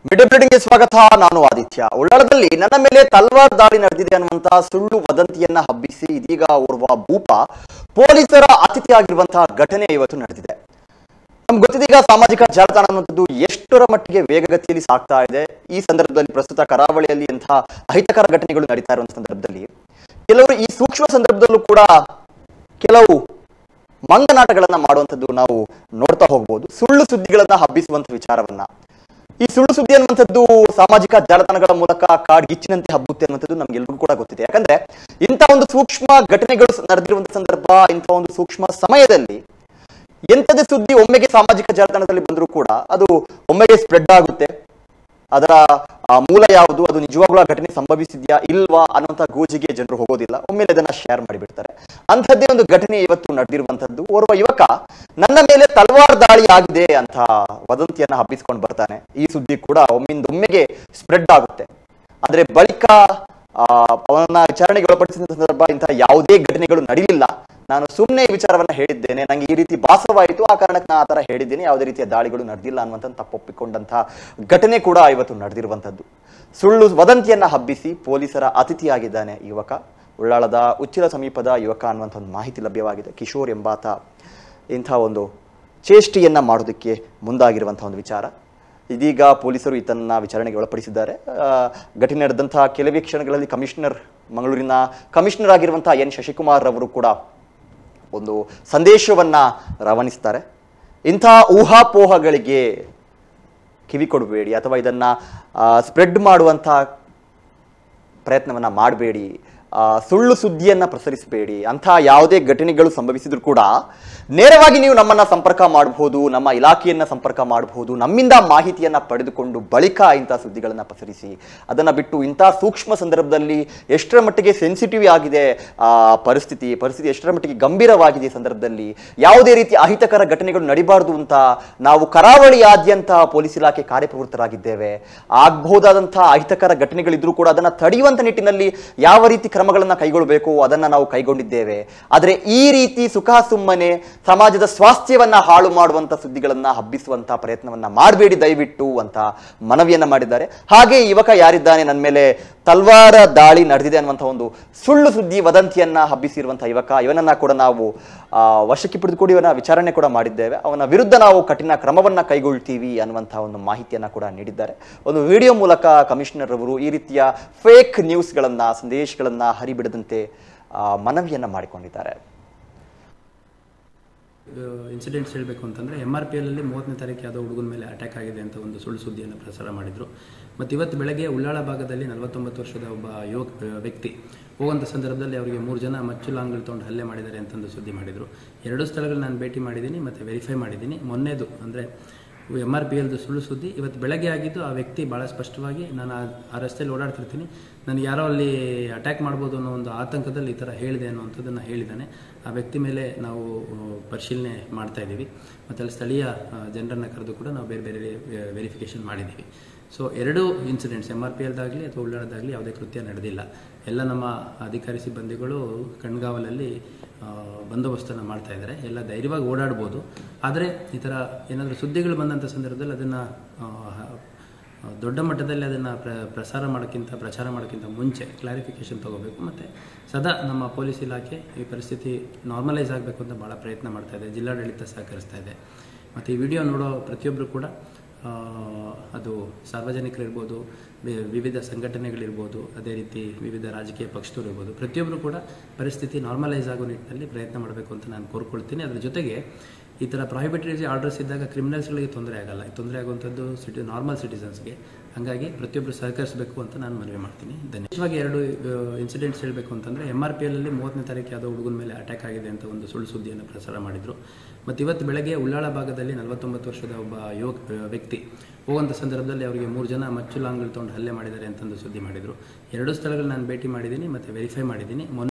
mid ಬ್ರೀಡಿಂಗ್ಗೆ ಸ್ವಾಗತ ನಾನು ಆದಿತ್ಯ ಉಳ್ಳಾಳದಲ್ಲಿ ನನ್ನ ಮೇಲೆ ತಲ್ವಾರ್ ದಾಳಿ ನಡೆದಿದೆ ಅನ್ನುವಂತಹ ಸುಳ್ಳು ವದಂತಿಯನ್ನ ಹಬ್ಬಿಸಿ ಇದೀಗ ಓರ್ವ ಭೂಪ ಪೊಲೀಸರ ಅತಿಥಿಯಾಗಿರುವಂತಹ ಘಟನೆ ಇವತ್ತು ನಡೆದಿದೆ ನಮ್ಗೆ ಗೊತ್ತಿದೆ ಈಗ ಸಾಮಾಜಿಕ ಜಾಲತಾಣ ಅನ್ನುವಂಥದ್ದು ಎಷ್ಟರ ಮಟ್ಟಿಗೆ ವೇಗಗತಿಯಲ್ಲಿ ಸಾಗ್ತಾ ಇದೆ ಈ ಸಂದರ್ಭದಲ್ಲಿ ಪ್ರಸ್ತುತ ಕರಾವಳಿಯಲ್ಲಿ ಇಂತಹ ಅಹಿತಕರ ಘಟನೆಗಳು ನಡೀತಾ ಇರುವಂತಹ ಸಂದರ್ಭದಲ್ಲಿ ಕೆಲವರು ಈ ಸೂಕ್ಷ್ಮ ಸಂದರ್ಭದಲ್ಲೂ ಕೂಡ ಕೆಲವು ಮಂಗನಾಟಗಳನ್ನ ಮಾಡುವಂಥದ್ದು ನಾವು ನೋಡ್ತಾ ಹೋಗ್ಬೋದು ಸುಳ್ಳು ಸುದ್ದಿಗಳನ್ನ ಹಬ್ಬಿಸುವಂತ ವಿಚಾರವನ್ನ ಈ ಸುಳ್ಳು ಸುದ್ದಿ ಅನ್ನುವಂಥದ್ದು ಸಾಮಾಜಿಕ ಜಾಲತಾಣಗಳ ಮೂಲಕ ಕಾಡ್ಗಿಚ್ಚಿನಂತೆ ಹಬ್ಬುತ್ತೆ ಅನ್ನುವಂಥದ್ದು ನಮ್ಗೆಲ್ರಿಗೂ ಕೂಡ ಗೊತ್ತಿದೆ ಯಾಕಂದ್ರೆ ಇಂಥ ಒಂದು ಸೂಕ್ಷ್ಮ ಘಟನೆಗಳು ನಡೆದಿರುವಂತ ಸಂದರ್ಭ ಇಂಥ ಒಂದು ಸೂಕ್ಷ್ಮ ಸಮಯದಲ್ಲಿ ಎಂಥದೇ ಸುದ್ದಿ ಒಮ್ಮೆಗೆ ಸಾಮಾಜಿಕ ಜಾಲತಾಣದಲ್ಲಿ ಬಂದರೂ ಕೂಡ ಅದು ಒಮ್ಮೆಗೆ ಸ್ಪ್ರೆಡ್ ಆಗುತ್ತೆ ಅದರ ಆ, ಮೂಲ ಯಾವುದು ಅದು ನಿಜವಾಗ್ಲೂ ಆ ಘಟನೆ ಸಂಭವಿಸಿದ್ಯಾ ಇಲ್ವಾ ಅನ್ನುವಂಥ ಗೋಜಿಗೆ ಜನರು ಹೋಗೋದಿಲ್ಲ ಒಮ್ಮೆಲೆ ಅದನ್ನ ಶೇರ್ ಮಾಡಿಬಿಡ್ತಾರೆ ಅಂಥದ್ದೇ ಒಂದು ಘಟನೆ ಇವತ್ತು ನಡೆದಿರುವಂತದ್ದು ಓರ್ವ ಯುವಕ ನನ್ನ ಮೇಲೆ ತಲ್ವಾರ್ ದಾಳಿ ಆಗಿದೆ ಅಂತ ವದಂತಿಯನ್ನ ಹಬ್ಬಿಸ್ಕೊಂಡು ಬರ್ತಾನೆ ಈ ಸುದ್ದಿ ಕೂಡ ಒಮ್ಮಿಂದೊಮ್ಮೆಗೆ ಸ್ಪ್ರೆಡ್ ಆಗುತ್ತೆ ಆದ್ರೆ ಬಳಿಕ ಆ, ಅವನನ್ನ ವಿಚಾರಣೆಗೆ ಒಳಪಡಿಸಿದ ಸಂದರ್ಭ ಇಂತಹ ಯಾವುದೇ ಘಟನೆಗಳು ನಡೀಲಿಲ್ಲ ನಾನು ಸುಮ್ಮನೆ ಈ ವಿಚಾರವನ್ನ ಹೇಳಿದ್ದೇನೆ ನಂಗೆ ಈ ರೀತಿ ಭಾಸವಾಯಿತು ಆ ಕಾರಣಕ್ಕೆ ನಾನು ಆ ತರ ಹೇಳಿದ್ದೇನೆ ಯಾವುದೇ ರೀತಿಯ ದಾಳಿಗಳು ನಡೆದಿಲ್ಲ ಅನ್ನುವಂಥ ತಪ್ಪೊಪ್ಪಿಕೊಂಡಂತಹ ಘಟನೆ ಕೂಡ ಇವತ್ತು ನಡೆದಿರುವಂತದ್ದು ಸುಳ್ಳು ವದಂತಿಯನ್ನ ಹಬ್ಬಿಸಿ ಪೊಲೀಸರ ಅತಿಥಿಯಾಗಿದ್ದಾನೆ ಈ ಯುವಕ ಉಳ್ಳಾಳದ ಉಚ್ಚಿಲ ಸಮೀಪದ ಯುವಕ ಅನ್ನುವಂಥ ಒಂದು ಮಾಹಿತಿ ಲಭ್ಯವಾಗಿದೆ ಕಿಶೋರ್ ಎಂಬಾತ ಇಂಥ ಒಂದು ಚೇಷ್ಟೆಯನ್ನ ಮಾಡೋದಕ್ಕೆ ಮುಂದಾಗಿರುವಂತಹ ಒಂದು ವಿಚಾರ ಇದೀಗ ಪೊಲೀಸರು ಈತನ್ನ ವಿಚಾರಣೆಗೆ ಒಳಪಡಿಸಿದ್ದಾರೆ ಆ, ಘಟನೆ ನಡೆದಂತಹ ಕೆಲವೇ ಕ್ಷಣಗಳಲ್ಲಿ ಕಮಿಷನರ್ ಮಂಗಳೂರಿನ ಕಮಿಷನರ್ ಆಗಿರುವಂತಹ ಎನ್ ಶಶಿಕುಮಾರ್ ಅವರು ಕೂಡ ಒಂದು ಸಂದೇಶವನ್ನ ರವಾನಿಸ್ತಾರೆ ಇಂಥ ಊಹಾಪೋಹಗಳಿಗೆ ಕಿವಿ ಕೊಡಬೇಡಿ ಅಥವಾ ಇದನ್ನ ಸ್ಪ್ರೆಡ್ ಮಾಡುವಂಥ ಪ್ರಯತ್ನವನ್ನ ಮಾಡಬೇಡಿ ಸುಳ್ಳು ಸುದ್ದಿಯನ್ನ ಪ್ರಸರಿಸಬೇಡಿ ಅಂಥ ಯಾವುದೇ ಘಟನೆಗಳು ಸಂಭವಿಸಿದ್ರು ಕೂಡ ನೇರವಾಗಿ ನೀವು ನಮ್ಮನ್ನ ಸಂಪರ್ಕ ಮಾಡಬಹುದು ನಮ್ಮ ಇಲಾಖೆಯನ್ನ ಸಂಪರ್ಕ ಮಾಡಬಹುದು ನಮ್ಮಿಂದ ಮಾಹಿತಿಯನ್ನ ಪಡೆದುಕೊಂಡು ಬಳಿಕ ಇಂಥ ಸುದ್ದಿಗಳನ್ನ ಪ್ರಸರಿಸಿ ಅದನ್ನ ಬಿಟ್ಟು ಇಂಥ ಸೂಕ್ಷ್ಮ ಸಂದರ್ಭದಲ್ಲಿ ಎಷ್ಟರ ಮಟ್ಟಿಗೆ ಸೆನ್ಸಿಟಿವ್ ಆಗಿದೆ ಆ ಪರಿಸ್ಥಿತಿ ಪರಿಸ್ಥಿತಿ ಎಷ್ಟರ ಮಟ್ಟಿಗೆ ಗಂಭೀರವಾಗಿದೆ ಈ ಸಂದರ್ಭದಲ್ಲಿ ಯಾವುದೇ ರೀತಿ ಅಹಿತಕರ ಘಟನೆಗಳು ನಡಿಬಾರದು ಅಂತ ನಾವು ಕರಾವಳಿಯಾದ್ಯಂತ ಪೊಲೀಸ್ ಇಲಾಖೆ ಕಾರ್ಯಪ್ರವೃತ್ತರಾಗಿದ್ದೇವೆ ಆಗಬಹುದಾದಂತಹ ಅಹಿತಕರ ಘಟನೆಗಳಿದ್ರೂ ಕೂಡ ಅದನ್ನ ತಡೆಯುವಂತ ನಿಟ್ಟಿನಲ್ಲಿ ಯಾವ ರೀತಿ ಕ್ರಮಗಳನ್ನ ಕೈಗೊಳ್ಳಬೇಕು ಅದನ್ನ ನಾವು ಕೈಗೊಂಡಿದ್ದೇವೆ ಆದರೆ ಈ ರೀತಿ ಸುಖ ಸುಮ್ಮನೆ ಸಮಾಜದ ಸ್ವಾಸ್ಥ್ಯವನ್ನ ಹಾಳು ಮಾಡುವಂತ ಸುದ್ದಿಗಳನ್ನ ಹಬ್ಬಿಸುವಂತ ಪ್ರಯತ್ನವನ್ನ ಮಾಡಬೇಡಿ ದಯವಿಟ್ಟು ಅಂತ ಮನವಿಯನ್ನ ಮಾಡಿದ್ದಾರೆ ಹಾಗೆ ಈ ಯುವಕ ಯಾರಿದ್ದಾನೆ ನನ್ನ ಮೇಲೆ ತಲ್ವಾರ ದಾಳಿ ನಡೆದಿದೆ ಅನ್ನುವಂಥ ಒಂದು ಸುಳ್ಳು ಸುದ್ದಿ ವದಂತಿಯನ್ನ ಹಬ್ಬಿಸಿರುವಂತಹ ಯುವಕ ಇವನನ್ನ ಕೂಡ ನಾವು ಆ, ವಶಕ್ಕೆ ಪಡೆದುಕೊಂಡು ಇವನ ವಿಚಾರಣೆ ಕೂಡ ಮಾಡಿದ್ದೇವೆ ಅವನ ವಿರುದ್ಧ ನಾವು ಕಠಿಣ ಕ್ರಮವನ್ನ ಕೈಗೊಳ್ತೀವಿ ಅನ್ನುವಂತಹ ಒಂದು ಮಾಹಿತಿಯನ್ನ ಕೂಡ ನೀಡಿದ್ದಾರೆ ಒಂದು ವಿಡಿಯೋ ಮೂಲಕ ಕಮಿಷನರ್ ಅವರು ಈ ರೀತಿಯ ಫೇಕ್ ನ್ಯೂಸ್ಗಳನ್ನ ಸಂದೇಶಗಳನ್ನ ಹರಿಬಿಡದಂತೆ ಆ, ಮನವಿಯನ್ನ ಮಾಡಿಕೊಂಡಿದ್ದಾರೆ ಇನ್ಸಿಡೆಂಟ್ಸ್ ಹೇಳಬೇಕು ಅಂತಂದರೆ ಎಮ್ ಆರ್ ಪಿ ಎಲ್ಲಲ್ಲಿ ಮೂವತ್ತನೇ ತಾರೀಕು ಯಾವುದೋ ಹುಡುಗನ ಮೇಲೆ ಅಟ್ಯಾಕ್ ಆಗಿದೆ ಅಂತ ಒಂದು ಸುಳ್ಳು ಸುದ್ದಿಯನ್ನು ಪ್ರಸಾರ ಮಾಡಿದರು ಮತ್ತು ಇವತ್ತು ಬೆಳಗ್ಗೆ ಉಳ್ಳಾಳ ಭಾಗದಲ್ಲಿ ನಲವತ್ತೊಂಬತ್ತು ವರ್ಷದ ಒಬ್ಬ ಯುವಕ ವ್ಯಕ್ತಿ ಹೋಗುವಂಥ ಸಂದರ್ಭದಲ್ಲಿ ಅವರಿಗೆ ಮೂರು ಜನ ಮಚ್ಚುಲಾಂಗ್ಗಳು ತೊಗೊಂಡು ಹಲ್ಲೆ ಮಾಡಿದ್ದಾರೆ ಅಂತಂದು ಸುದ್ದಿ ಮಾಡಿದರು ಎರಡು ಸ್ಥಳಗಳು ನಾನು ಭೇಟಿ ಮಾಡಿದ್ದೀನಿ ಮತ್ತು ವೆರಿಫೈ ಮಾಡಿದ್ದೀನಿ ಮೊನ್ನೆದು ಅಂದರೆ ಎಮ್ ಆರ್ ಪಿ ಎಲ್ದು ಸುಳ್ಳು ಸುದ್ದಿ ಇವತ್ತು ಬೆಳಗ್ಗೆ ಆಗಿದ್ದು ಆ ವ್ಯಕ್ತಿ ಭಾಳ ಸ್ಪಷ್ಟವಾಗಿ ನಾನು ಆ- ಆ ರಸ್ತೆಯಲ್ಲಿ ಓಡಾಡ್ತಿರ್ತೀನಿ ನನಗೆ ಯಾರೋ ಅಲ್ಲಿ ಅಟ್ಯಾಕ್ ಮಾಡ್ಬೋದು ಅನ್ನೋ ಒಂದು ಆತಂಕದಲ್ಲಿ ಈ ಥರ ಹೇಳಿದೆ ಅನ್ನುವಂಥದ್ದನ್ನು ಹೇಳಿದ್ದಾನೆ ಆ ವ್ಯಕ್ತಿ ಮೇಲೆ ನಾವು ಆ, ಪರಿಶೀಲನೆ ಮಾಡ್ತಾ ಇದ್ದೀವಿ ಮತ್ತು ಅಲ್ಲಿ ಸ್ಥಳೀಯ ಆ, ಜನರನ್ನು ಕರೆದು ಕೂಡ ನಾವು ಬೇರೆ ಬೇರೆ ವೆರಿಫಿಕೇಷನ್ ಮಾಡಿದ್ದೀವಿ ಸೊ ಎರಡೂ ಇನ್ಸಿಡೆಂಟ್ಸ್ ಎಮ್ ಆರ್ ಪಿ ಎಲ್ದಾಗಲಿ ಅಥವಾ ಉಳ್ಳಾಳದಾಗಲಿ ಯಾವುದೇ ಕೃತ್ಯ ನಡೆದಿಲ್ಲ ಎಲ್ಲ ನಮ್ಮ ಅಧಿಕಾರಿ ಸಿಬ್ಬಂದಿಗಳು ಕಣ್ಗಾವಲಲ್ಲಿ ಆ, ಬಂದೋಬಸ್ತನ್ನು ಮಾಡ್ತಾ ಇದ್ದಾರೆ ಎಲ್ಲ ಧೈರ್ಯವಾಗಿ ಓಡಾಡ್ಬೋದು ಆದರೆ ಈ ಥರ ಏನಾದರೂ ಸುದ್ದಿಗಳು ಬಂದಂಥ ಸಂದರ್ಭದಲ್ಲಿ ಅದನ್ನು ದೊಡ್ಡ ಮಟ್ಟದಲ್ಲಿ ಅದನ್ನು ಪ್ರ ಪ್ರಸಾರ ಮಾಡೋಕ್ಕಿಂತ ಪ್ರಚಾರ ಮಾಡೋಕ್ಕಿಂತ ಮುಂಚೆ ಕ್ಲಾರಿಫಿಕೇಷನ್ ತೊಗೋಬೇಕು ಮತ್ತು ಸದಾ ನಮ್ಮ ಪೊಲೀಸ್ ಇಲಾಖೆ ಈ ಪರಿಸ್ಥಿತಿ ನಾರ್ಮಲೈಸ್ ಆಗಬೇಕು ಅಂತ ಭಾಳ ಪ್ರಯತ್ನ ಮಾಡ್ತಾ ಇದೆ ಜಿಲ್ಲಾಡಳಿತ ಸಹಕರಿಸ್ತಾ ಇದೆ ಮತ್ತು ಈ ವಿಡಿಯೋ ನೋಡೋ ಪ್ರತಿಯೊಬ್ಬರು ಕೂಡ ಆ, ಅದು ಸಾರ್ವಜನಿಕರಿರ್ಬೋದು ವಿ- ವಿವಿಧ ಸಂಘಟನೆಗಳಿರ್ಬೋದು ಅದೇ ರೀತಿ ವಿವಿಧ ರಾಜಕೀಯ ಪಕ್ಷದವರು ಇರ್ಬೋದು ಪ್ರತಿಯೊಬ್ಬರು ಕೂಡ ಪರಿಸ್ಥಿತಿ ನಾರ್ಮಲೈಸ್ ಆಗೋ ನಿಟ್ಟಿನಲ್ಲಿ ಪ್ರಯತ್ನ ಮಾಡಬೇಕು ಅಂತ ನಾನು ಕೋರ್ಕೊಳ್ತೀನಿ ಅದರ ಜೊತೆಗೆ ಈ ಥರ ಪ್ರಾಹಿಬಿಟರಿ ಆರ್ಡರ್ಸ್ ಇದ್ದಾಗ ಕ್ರಿಮಿನಲ್ಸ್ಗಳಿಗೆ ತೊಂದರೆ ಆಗಲ್ಲ ತೊಂದರೆ ಆಗುವಂಥದ್ದು ಸಿಟಿ ನಾರ್ಮಲ್ ಸಿಟಿಸನ್ಸ್ಗೆ ಹಾಗಾಗಿ ಪ್ರತಿಯೊಬ್ಬರು ಸಹಕರಿಸಬೇಕು ಅಂತ ನಾನು ಮನವಿ ಮಾಡ್ತೀನಿ ಧನ್ಯವಾದವಾಗಿ ಎರಡು ಇನ್ಸಿಡೆಂಟ್ಸ್ ಹೇಳಬೇಕು ಅಂತಂದರೆ ಎಮ್ ಆರ್ ಪಿ ಎಲ್ಲಲ್ಲಿ ಮೂವತ್ತನೇ ತಾರೀಕು ಯಾವುದೋ ಹುಡುಗನ ಮೇಲೆ ಅಟ್ಯಾಕ್ ಆಗಿದೆ ಅಂತ ಒಂದು ಸುಳ್ಳು ಸುದ್ದಿಯನ್ನು ಪ್ರಸಾರ ಮಾಡಿದರು ಮತ್ತು ಇವತ್ತು ಬೆಳಗ್ಗೆ ಉಳ್ಳಾಳ ಭಾಗದಲ್ಲಿ ನಲವತ್ತೊಂಬತ್ತು ವರ್ಷದ ಒಬ್ಬ ಯುವಕ ವ್ಯಕ್ತಿ ಹೋಗುವಂಥ ಸಂದರ್ಭದಲ್ಲಿ ಅವರಿಗೆ ಮೂರು ಜನ ಮಚ್ಚುಲಾಂಗ್ಗಳು ತೊಗೊಂಡು ಹಲ್ಲೆ ಮಾಡಿದ್ದಾರೆ ಅಂತಂದು ಸುದ್ದಿ ಮಾಡಿದರು ಎರಡು ಸ್ಥಳಗಳು ನಾನು ಭೇಟಿ ಮಾಡಿದ್ದೀನಿ ಮತ್ತು ವೆರಿಫೈ ಮಾಡಿದ್ದೀನಿ ಮೊನ್ನೆ